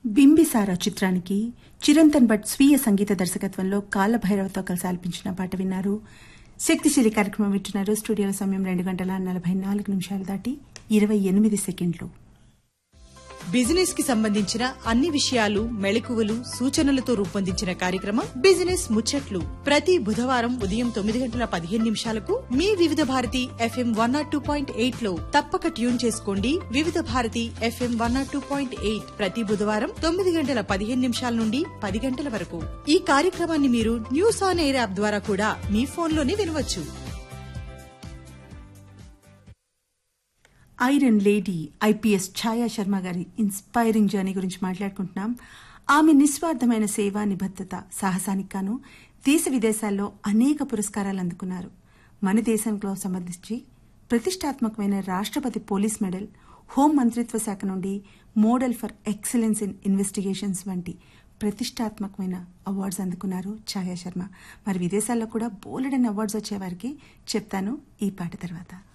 బింబిసారా చిత్రానికి చిరంతన్ భట్ స్వీయ సంగీత దర్శకత్వంలో కాలభైరవతో కలిసి ఆలపించిన పాట విన్నారు శక్తిశీలి కార్యక్రమం వింటున్నారు స్టూడియోలో సమయం రెండు గంటల నలభై నాలుగు నిమిషాలు దాటి ఇరవై ఎనిమిది సెకండ్లు బిజినెస్ కి సంబంధించిన అన్ని విషయాలు మెళకువలు సూచనలతో రూపొందించిన కార్యక్రమం బిజినెస్ ముచ్చట్లు ప్రతి బుధవారం ఉదయం తొమ్మిది గంటల పదిహేను నిమిషాలకు మీ Vividh Bharati FM one naught two point eight లో తప్పక ట్యూన్ చేసుకోండి Vividh Bharati FM one naught two point eight ప్రతి బుధవారం తొమ్మిది గంటల పదిహేను నిమిషాల నుండి పది గంటల వరకు ఈ కార్యక్రమాన్ని మీరు న్యూస్ ఆన్ ఎయిర్ యాప్ ద్వారా కూడా మీ ఫోన్లోనే వినవచ్చు iron lady IPS Chhaya Sharma గారి ఇన్స్పైరింగ్ జర్నీ గురించి మాట్లాడుకుంటున్నాం ఆమె నిస్వార్థమైన సేవ నిబద్దత సాహసానికి గాను దేశ విదేశాల్లో అనేక పురస్కారాలు అందుకున్నారు మన దేశంలో సంబంధించి ప్రతిష్టాత్మకమైన రాష్ట్రపతి పోలీస్ మెడల్ హోం మంత్రిత్వ శాఖ నుండి model for excellence in investigations వంటి ప్రతిష్టాత్మకమైన అవార్డ్స్ అందుకున్నారు ఛాయా శర్మ మరి విదేశాల్లో కూడా బోలెడని అవార్డ్స్ వచ్చేవారికి చెప్తాను ఈ పాట తర్వాత